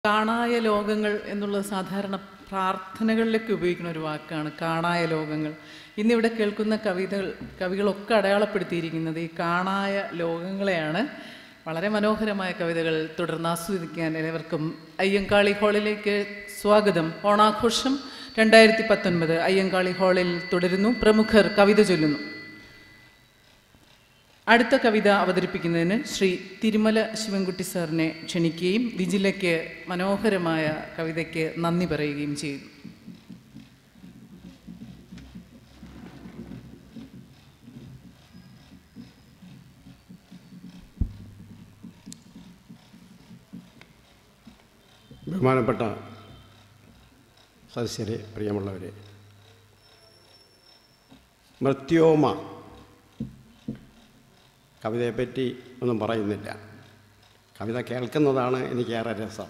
കാണായ ലോകങ്ങൾ എന്നുള്ളത് സാധാരണ പ്രാർത്ഥനകളിലേക്ക് ഉപയോഗിക്കുന്ന ഒരു വാക്കാണ് കാണായ ലോകങ്ങൾ ഇന്നിവിടെ കേൾക്കുന്ന കവിതകൾ കവികളൊക്കെ അടയാളപ്പെടുത്തിയിരിക്കുന്നത് ഈ കാണായ ലോകങ്ങളെയാണ് വളരെ മനോഹരമായ കവിതകൾ തുടർന്ന് ആസ്വദിക്കാൻ ഏവർക്കും അയ്യങ്കാളി ഹാളിലേക്ക് സ്വാഗതം ഓണാഘോഷം രണ്ടായിരത്തി പത്തൊൻപത് അയ്യങ്കാളി ഹാളിൽ തുടരുന്നു പ്രമുഖർ കവിത ചൊല്ലുന്നു അടുത്ത കവിത അവതരിപ്പിക്കുന്നതിന് ശ്രീ തിരുമല ശിവൻകുട്ടി സാറിനെ ക്ഷണിക്കുകയും വിജിലയ്ക്ക് മനോഹരമായ കവിതയ്ക്ക് നന്ദി പറയുകയും ചെയ്യുന്നു ബഹുമാനപ്പെട്ട സദസ്യരെ പ്രിയമുള്ളവരെ മൃത്യോമ കവിതയെപ്പറ്റി ഒന്നും പറയുന്നില്ല കവിത കേൾക്കുന്നതാണ് എനിക്കേറെ രസം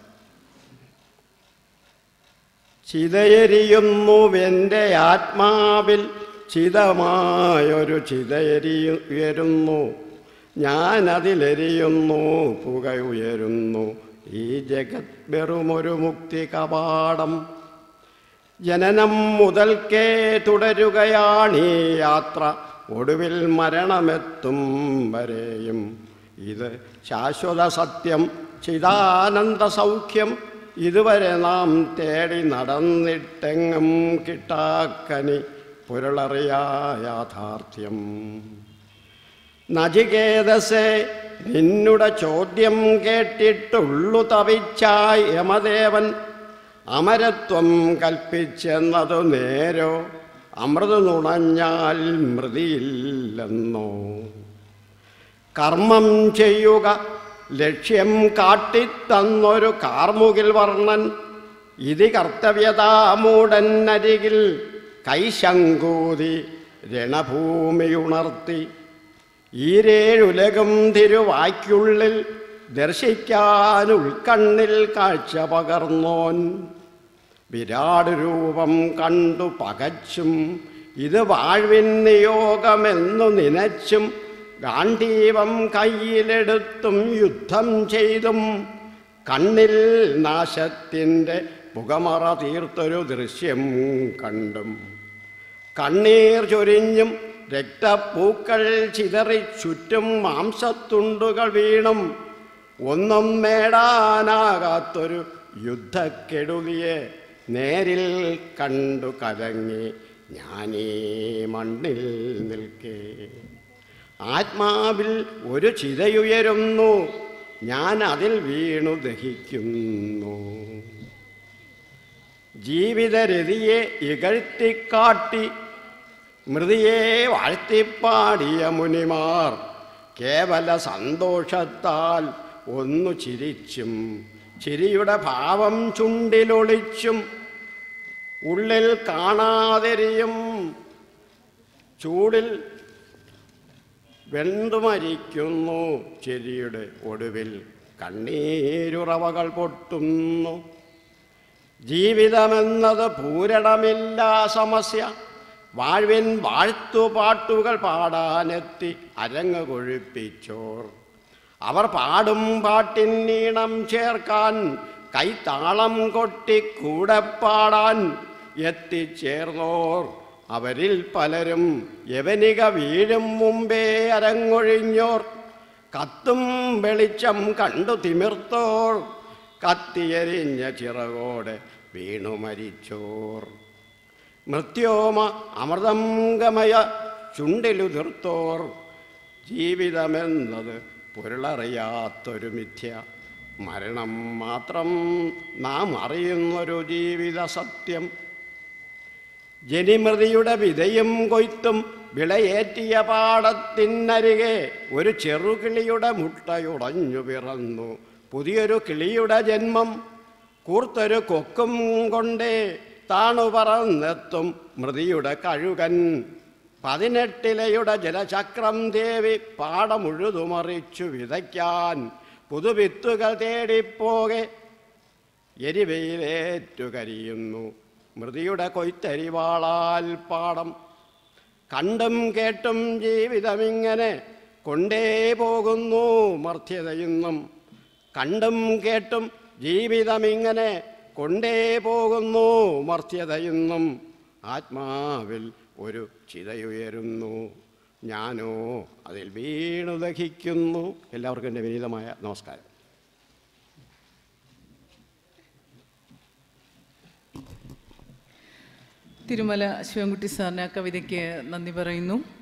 ചിതയെരിയുന്നുവെൻ്റെ ആത്മാവിൽ ചിതമായൊരു ചിതയെരിയു ഉയരുന്നു ഞാനതിലെരിയുന്നു പുക ഉയരുന്നു ഈ ജഗത് വെറുമൊരു മുക്തി കവാടം ജനനം മുതൽക്കേ തുടരുകയാണീ യാത്ര ഒടുവിൽ മരണമെത്തും വരെയും ഇത് ശാശ്വത സത്യം ചിദാനന്ദ സൗഖ്യം ഇതുവരെ നാം തേടി നടന്നിട്ടെങ്ങും കിട്ടാക്കനി പുരളറിയാ യാഥാർത്ഥ്യം നചികേതസേ നിന്നുടെ ചോദ്യം കേട്ടിട്ടുള്ളു തവിച്ചായി യമദേവൻ അമരത്വം കൽപ്പിച്ചെന്നതു നേരോ അമൃത് നുണഞ്ഞാൽ മൃതിയില്ലെന്നോ കർമ്മം ചെയ്യുക ലക്ഷ്യം കാട്ടിത്തന്നൊരു കാർമുകിൽ വർണ്ണൻ ഇതി കർത്തവ്യതാമൂടൻ അരികിൽ കൈശങ്കൂതി രണഭൂമിയുണർത്തി ഈരേഴുലകം തിരുവായ്ക്കുള്ളിൽ ദർശിക്കാൻ ഉൾക്കണ്ണിൽ കാഴ്ച പകർന്നോൻ വിരാട് രൂപം കണ്ടു പകച്ചും ഇത് വാഴ്വിൻ നിയോഗമെന്നു നനച്ചും ഗാന്ധീവം കയ്യിലെടുത്തും യുദ്ധം ചെയ്തും കണ്ണിൽ നാശത്തിൻ്റെ പുകമറ തീർത്തൊരു ദൃശ്യം കണ്ടും കണ്ണീർ ചൊരിഞ്ഞും രക്തപ്പൂക്കൾ ചിതറി ചുറ്റും മാംസത്തുണ്ടുകൾ വീണും ഒന്നും നേടാനാകാത്തൊരു യുദ്ധക്കെടുതിയെ നേരിൽ കണ്ടു കലങ്ങി ഞാനീ മണ്ണിൽ നിൽക്കേ ആത്മാവിൽ ഒരു ചിതയുയരുന്നു ഞാൻ അതിൽ വീണു ദഹിക്കുന്നു ജീവിതരതിയെ ഇകഴ്ത്തിക്കാട്ടി മൃതിയെ വാഴ്ത്തിപ്പാടിയ മുനിമാർ കേവല സന്തോഷത്താൽ ഒന്നു ചിരിച്ചും ചിരിയുടെ ഭാവം ചുണ്ടിലൊളിച്ചും ഉള്ളിൽ കാണാതെരിയും ചൂടിൽ വെന്തുമരിക്കുന്നു ചിരിയുടെ ഒടുവിൽ കണ്ണീരുറവകൾ പൊട്ടുന്നു ജീവിതമെന്നത് പൂരണമില്ലാ സമസ്യ വാഴ്വിൻ വാഴ്ത്തുപാട്ടുകൾ പാടാനെത്തി അരങ്ങ് കൊഴുപ്പിച്ചോർ അവർ പാടും പാട്ടിൻ നീണം ചേർക്കാൻ കൈത്താളം കൊട്ടി കൂടെ പാടാൻ എത്തിച്ചേർന്നോർ അവരിൽ പലരും യവനിക വീഴും മുമ്പേ അരങ്ങൊഴിഞ്ഞോർ കത്തും വെളിച്ചം കണ്ടു തിമിർത്തോർ കത്തിയെരിഞ്ഞ ചിറകോടെ വീണു മരിച്ചോർ മൃത്യോമ അമൃതം ഗമയ ചുണ്ടിലുതിർത്തോർ ജീവിതമെന്നത് പൊരുളറിയാത്തൊരു മിഥ്യ മരണം മാത്രം നാം അറിയുന്നൊരു ജീവിത സത്യം ജനിമൃതിയുടെ വിതയും കൊയ്ത്തും വിളയേറ്റിയ പാടത്തിനരികെ ഒരു ചെറുകിളിയുടെ മുട്ടയുടഞ്ഞു പിറന്നു പുതിയൊരു കിളിയുടെ ജന്മം കൂർത്തൊരു കൊക്കും കൊണ്ടേ താണു പറന്നെത്തും മൃതിയുടെ കഴുകൻ പതിനെട്ടിലയുടെ ജലചക്രം ദേവി പാടമുഴുതുമറിച്ചു വിതയ്ക്കാൻ പുതുവിത്തുകൾ തേടിപ്പോകെ എരിവയിലേറ്റു കരിയുന്നു മൃതിയുടെ കൊയ്ത്തരിവാളാൽ പാടം കണ്ടും കേട്ടും ജീവിതമിങ്ങനെ കൊണ്ടേ പോകുന്നു മർത്യതയുന്നും കണ്ടും കേട്ടും ജീവിതമിങ്ങനെ കൊണ്ടേ പോകുന്നു മർത്യതയെന്നും ആത്മാവിൽ ഒരു ചിതയുയരുന്നു ഞാനോ അതിൽ വീണു ദഹിക്കുന്നു എല്ലാവർക്കും എൻ്റെ വിനീതമായ നമസ്കാരം തിരുമല ശിവൻകുട്ടി സാറിന് ആ കവിതയ്ക്ക് നന്ദി പറയുന്നു